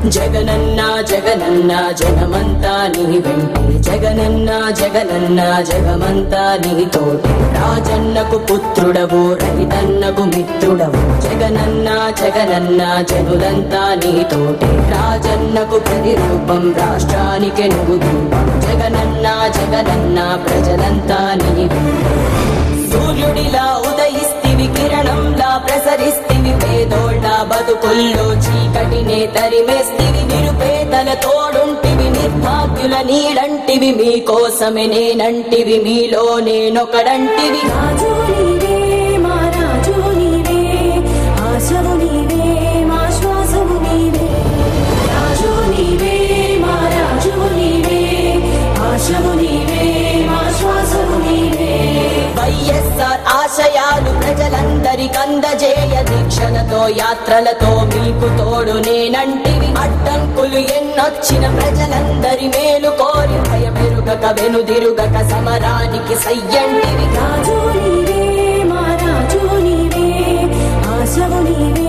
జగనన్న జగనన్న జగమంతా నీ వెంటే జగనన్న జగనన్న జగమంతా నీ తోటి రాజన్నకు పుత్రుడవు రైతన్నకు మిత్రుడవు జగనన్న జగనన్న జనులంతా నీ తోటి రాజన్నకు ప్రతిరూపం రాష్ట్రానికి నువ్వు రూపం జగనన్న జగనన్న ప్రజలంతా నీ వెంటే సూర్యుడిలా ఉదయిస్తివి కిరణంలా ప్రసరిస్తివి పేదోళ్ళ బతుకుల్లో చీకటినే తరిమేస్తివి నిరుపేదల తోడుంటివి నిర్భాగ్యుల నీడంటివి మీకోసమే నేనంటివి మీలో నేనొకడంటివి రాజు నీవే మా రాజు నీవే ఆశవు నీవే మా శ్వాసము నీవే రాజు నీవే మా రాజు నీవే ఆశవు నీవే మా శ్వాసము నీవే వైఎస్ఆర్ ఆశయాలు ప్రజలందరికందజేయ దీక్షలతో యాత్రలతో మీకు తోడు నేనంటివి అడ్డంకులు ఎన్నొచ్చిన ప్రజలందరి మేలు కోరి భయమెరుగక వెనుదిరుగక సమరానికి సయ్యంటివి రాజు నీవే మా రాజు నీవే ఆశవు నీవే